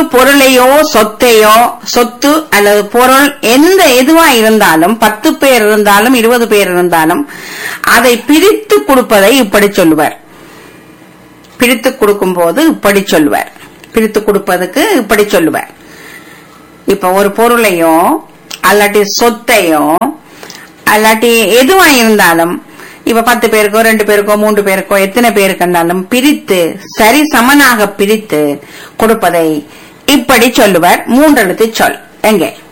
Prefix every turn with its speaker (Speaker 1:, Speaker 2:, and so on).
Speaker 1: பொருளையோ சொத்தையோ சொத்து அல்லது பொருள் எந்த எதுவா இருந்தாலும் பத்து பேர் இருந்தாலும் இருபது பேர் இருந்தாலும் அதை பிரித்து கொடுப்பதை இப்படி சொல்லுவார் பிரித்து கொடுக்கும் போது இப்படி சொல்லுவார் பிரித்து கொடுப்பதுக்கு இப்படி சொல்லுவார் இப்ப ஒரு பொருளையோ அல்லாட்டி சொத்தையோ அல்லாட்டி எதுவா இருந்தாலும் இப்ப பத்து பேருக்கோ ரெண்டு பேருக்கோ மூன்று பேருக்கோ எத்தனை பேருக்கு இருந்தாலும் பிரித்து சரி சமனாக பிரித்து கொடுப்பதை இப்படி சொல்லுவார் மூன்றெழுத்து சொல் எங்கே